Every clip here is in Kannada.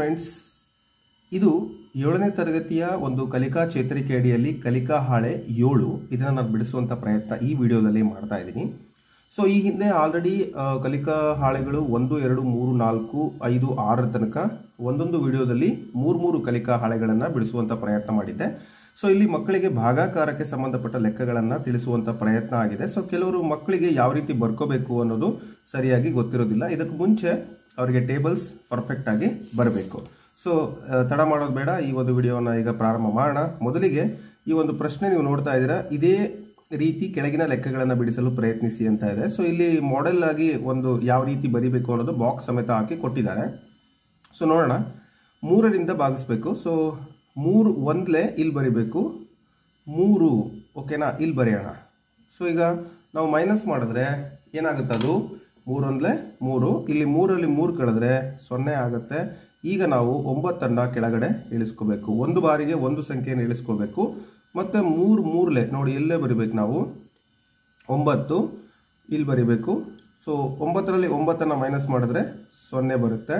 ಫ್ರೆಂಡ್ಸ್ ಇದು ಏಳನೇ ತರಗತಿಯ ಒಂದು ಕಲಿಕಾ ಚೇತರಿಕೆ ಅಡಿಯಲ್ಲಿ ಕಲಿಕಾ ಹಾಳೆ ಏಳು ಇದನ್ನು ನಾನು ಬಿಡಿಸುವಂಥ ಪ್ರಯತ್ನ ಈ ವಿಡಿಯೋದಲ್ಲಿ ಮಾಡ್ತಾ ಇದ್ದೀನಿ ಸೊ ಈ ಹಿಂದೆ ಆಲ್ರೆಡಿ ಕಲಿಕಾ ಹಾಳೆಗಳು ಒಂದು ಎರಡು ಮೂರು ನಾಲ್ಕು ಐದು ಆರರ ತನಕ ಒಂದೊಂದು ವಿಡಿಯೋದಲ್ಲಿ ಮೂರು ಮೂರು ಕಲಿಕಾ ಹಾಳೆಗಳನ್ನು ಬಿಡಿಸುವಂಥ ಪ್ರಯತ್ನ ಮಾಡಿದ್ದೆ ಸೊ ಇಲ್ಲಿ ಮಕ್ಕಳಿಗೆ ಭಾಗಾಕಾರಕ್ಕೆ ಸಂಬಂಧಪಟ್ಟ ಲೆಕ್ಕಗಳನ್ನು ತಿಳಿಸುವಂಥ ಪ್ರಯತ್ನ ಆಗಿದೆ ಸೊ ಕೆಲವರು ಮಕ್ಕಳಿಗೆ ಯಾವ ರೀತಿ ಬರ್ಕೋಬೇಕು ಅನ್ನೋದು ಸರಿಯಾಗಿ ಗೊತ್ತಿರೋದಿಲ್ಲ ಇದಕ್ಕೆ ಮುಂಚೆ ಅವರಿಗೆ ಟೇಬಲ್ಸ್ ಪರ್ಫೆಕ್ಟ್ ಆಗಿ ಬರಬೇಕು ಸೊ ತಡ ಮಾಡೋದು ಬೇಡ ಈ ಒಂದು ವಿಡಿಯೋನ ಈಗ ಪ್ರಾರಂಭ ಮಾಡೋಣ ಮೊದಲಿಗೆ ಈ ಒಂದು ಪ್ರಶ್ನೆ ನೀವು ನೋಡ್ತಾ ಇದ್ದೀರಾ ಇದೇ ರೀತಿ ಕೆಳಗಿನ ಲೆಕ್ಕಗಳನ್ನು ಬಿಡಿಸಲು ಪ್ರಯತ್ನಿಸಿ ಅಂತ ಇದೆ ಸೊ ಇಲ್ಲಿ ಮಾಡೆಲ್ ಆಗಿ ಒಂದು ಯಾವ ರೀತಿ ಬರಿಬೇಕು ಅನ್ನೋದು ಬಾಕ್ಸ್ ಸಮೇತ ಹಾಕಿ ಕೊಟ್ಟಿದ್ದಾರೆ ಸೊ ನೋಡೋಣ ಮೂರರಿಂದ ಭಾಗಿಸ್ಬೇಕು ಸೊ ಮೂರು ಒಂದಲೇ ಇಲ್ಲಿ ಬರಿಬೇಕು ಮೂರು ಓಕೆನಾ ಇಲ್ಲಿ ಬರೆಯೋಣ ಸೊ ಈಗ ನಾವು ಮೈನಸ್ ಮಾಡಿದ್ರೆ ಏನಾಗುತ್ತೆ ಅದು ಮೂರೊಂದಲೇ ಮೂರು ಇಲ್ಲಿ ಮೂರಲ್ಲಿ ಮೂರು ಕಳೆದ್ರೆ ಸೊನ್ನೆ ಆಗುತ್ತೆ ಈಗ ನಾವು ಒಂಬತ್ತನ್ನು ಕೆಳಗಡೆ ಇಳಿಸ್ಕೋಬೇಕು ಒಂದು ಬಾರಿಗೆ ಒಂದು ಸಂಖ್ಯೆಯನ್ನು ಇಳಿಸ್ಕೋಬೇಕು ಮತ್ತು ಮೂರು ಮೂರಲೆ ನೋಡಿ ಎಲ್ಲೇ ಬರಿಬೇಕು ನಾವು ಒಂಬತ್ತು ಇಲ್ಲಿ ಬರಿಬೇಕು ಸೊ ಒಂಬತ್ತರಲ್ಲಿ ಒಂಬತ್ತನ್ನು ಮೈನಸ್ ಮಾಡಿದ್ರೆ ಸೊನ್ನೆ ಬರುತ್ತೆ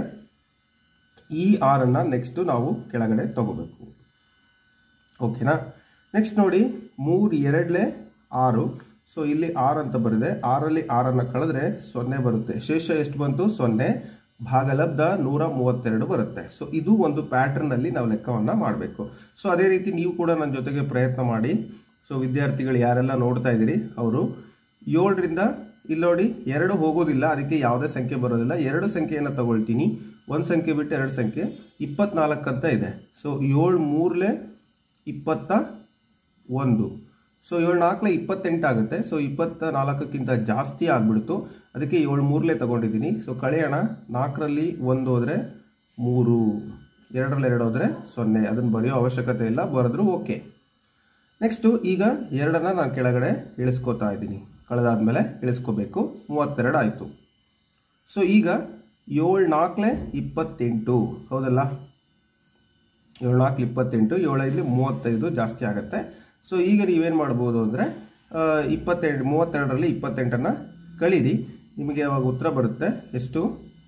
ಈ ಆರನ್ನು ನೆಕ್ಸ್ಟು ನಾವು ಕೆಳಗಡೆ ತಗೋಬೇಕು ಓಕೆನಾ ನೆಕ್ಸ್ಟ್ ನೋಡಿ ಮೂರು ಎರಡಲೇ ಆರು ಸೊ ಇಲ್ಲಿ ಆರು ಅಂತ ಬರಿದೆ ಆರಲ್ಲಿ ಆರನ್ನು ಕಳೆದ್ರೆ ಸೊನ್ನೆ ಬರುತ್ತೆ ಶೇಷ ಎಷ್ಟು ಬಂತು ಸೊನ್ನೆ ಭಾಗಲಬ್ಧ ನೂರ ಮೂವತ್ತೆರಡು ಬರುತ್ತೆ ಸೊ ಇದು ಒಂದು ಪ್ಯಾಟರ್ನಲ್ಲಿ ನಾವು ಲೆಕ್ಕವನ್ನು ಮಾಡಬೇಕು ಸೊ ಅದೇ ರೀತಿ ನೀವು ಕೂಡ ನನ್ನ ಜೊತೆಗೆ ಪ್ರಯತ್ನ ಮಾಡಿ ಸೊ ವಿದ್ಯಾರ್ಥಿಗಳು ಯಾರೆಲ್ಲ ನೋಡ್ತಾ ಇದ್ದೀರಿ ಅವರು ಏಳರಿಂದ ಇಲ್ಲಿ ನೋಡಿ ಎರಡು ಹೋಗೋದಿಲ್ಲ ಅದಕ್ಕೆ ಯಾವುದೇ ಸಂಖ್ಯೆ ಬರೋದಿಲ್ಲ ಎರಡು ಸಂಖ್ಯೆಯನ್ನು ತಗೊಳ್ತೀನಿ ಒಂದು ಸಂಖ್ಯೆ ಬಿಟ್ಟು ಎರಡು ಸಂಖ್ಯೆ ಇಪ್ಪತ್ನಾಲ್ಕು ಅಂತ ಇದೆ ಸೊ ಏಳು ಮೂರಲೆ ಇಪ್ಪತ್ತ ಒಂದು ಸೊ ಏಳು ನಾಲ್ಕಲೆ ಇಪ್ಪತ್ತೆಂಟು ಆಗುತ್ತೆ ಸೊ ಇಪ್ಪತ್ತ ನಾಲ್ಕಕ್ಕಿಂತ ಜಾಸ್ತಿ ಆಗಿಬಿಡ್ತು ಅದಕ್ಕೆ ಏಳು ಮೂರಲೇ ತಗೊಂಡಿದ್ದೀನಿ ಸೊ ಕಳೆಯೋಣ ನಾಲ್ಕರಲ್ಲಿ ಒಂದು ಹೋದರೆ ಮೂರು ಎರಡರಲ್ಲಿ ಎರಡು ಹೋದರೆ ಸೊನ್ನೆ ಅದನ್ನು ಬರೆಯೋ ಅವಶ್ಯಕತೆ ಇಲ್ಲ ಬರೆದ್ರು ಓಕೆ ನೆಕ್ಸ್ಟು ಈಗ ಎರಡನ್ನು ನಾನು ಕೆಳಗಡೆ ಇಳಿಸ್ಕೋತಾ ಇದ್ದೀನಿ ಕಳೆದಾದ್ಮೇಲೆ ಇಳಿಸ್ಕೋಬೇಕು ಮೂವತ್ತೆರಡು ಆಯಿತು ಸೊ ಈಗ ಏಳು ನಾಲ್ಕಲೆ ಇಪ್ಪತ್ತೆಂಟು ಹೌದಲ್ಲ ಏಳು ನಾಲ್ಕು ಇಪ್ಪತ್ತೆಂಟು ಏಳೈದು ಮೂವತ್ತೈದು ಜಾಸ್ತಿ ಆಗುತ್ತೆ ಸೊ ಈಗ ನೀವೇನು ಮಾಡ್ಬೋದು ಅಂದರೆ ಇಪ್ಪತ್ತೆಂಟು ಮೂವತ್ತೆರಡರಲ್ಲಿ ಇಪ್ಪತ್ತೆಂಟನ್ನು ಕಳೀರಿ ನಿಮಗೆ ಅವಾಗ ಉತ್ತರ ಬರುತ್ತೆ ಎಷ್ಟು